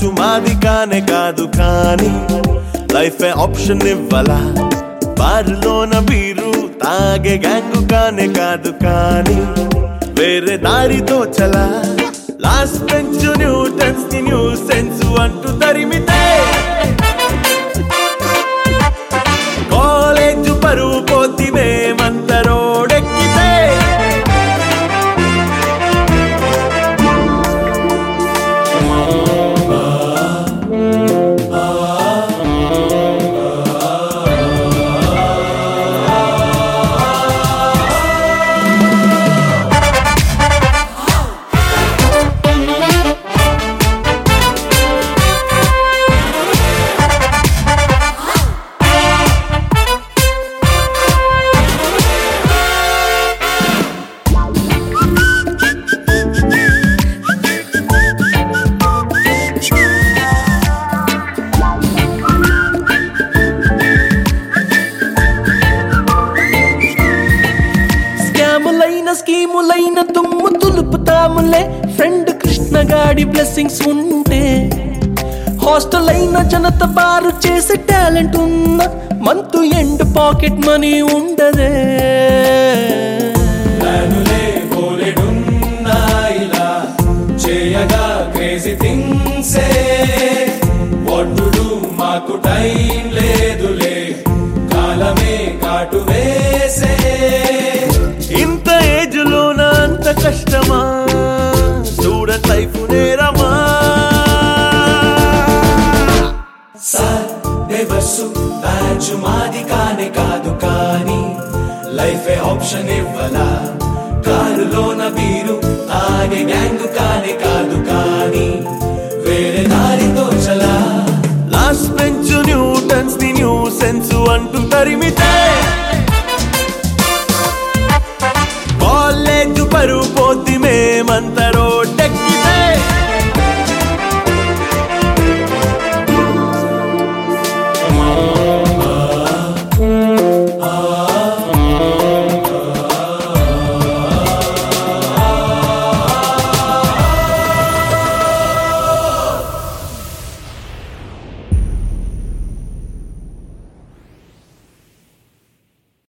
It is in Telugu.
బ్యాచ్ మాది కానే కాదు కానీ లైఫ్ ఆప్షన్ ఇవ్వలా బారులోన బీరు తాగే గ్యాంగు కానే కాదు కానీ వేరే దారితో చలా లాస్ట్ బెంచ్ న్యూటన్స్ కి న్యూ సెన్స్ అంటూ తరిమితే కాలేజ్ పరువు పోతి మేమంత రోడెక్కితే స్కాములైన స్కీములైన దుమ్ము తులుపుతాములే ఫ్రెండ్ కృష్ణ గాడి బ్లెస్సింగ్స్ ఉంటే హాస్టల్ అయిన జనత బారు చేసే టాలెంట్ ఉన్న మంతు ఎండ్ పాకెట్ మనీ ఉండదే ప్లానులే బోలెడున్నాయిలా చేయగా క్రేజీ థింగ్సే ఒడ్డు మాకు టైం లేదులే కాలమే కాటు వేసే ఇంత ఏజ్ లోన అంత కష్టమా స్టూడెంట్ లైఫ్ నేరమా సార్ నెవర్సు బ్యాచ్ మాది కానే కాదు కానీ లైఫ్ ఆప్షన్ ఇవ్వలా కారులోన బీరు తాగే గ్యాంగ్ కానే కాదు కానీ వేరే దారితో చలా లాస్ట్ బెంచ్ న్యూటన్స్ ది న్యూ సెన్స్ అంటూ తరిమితే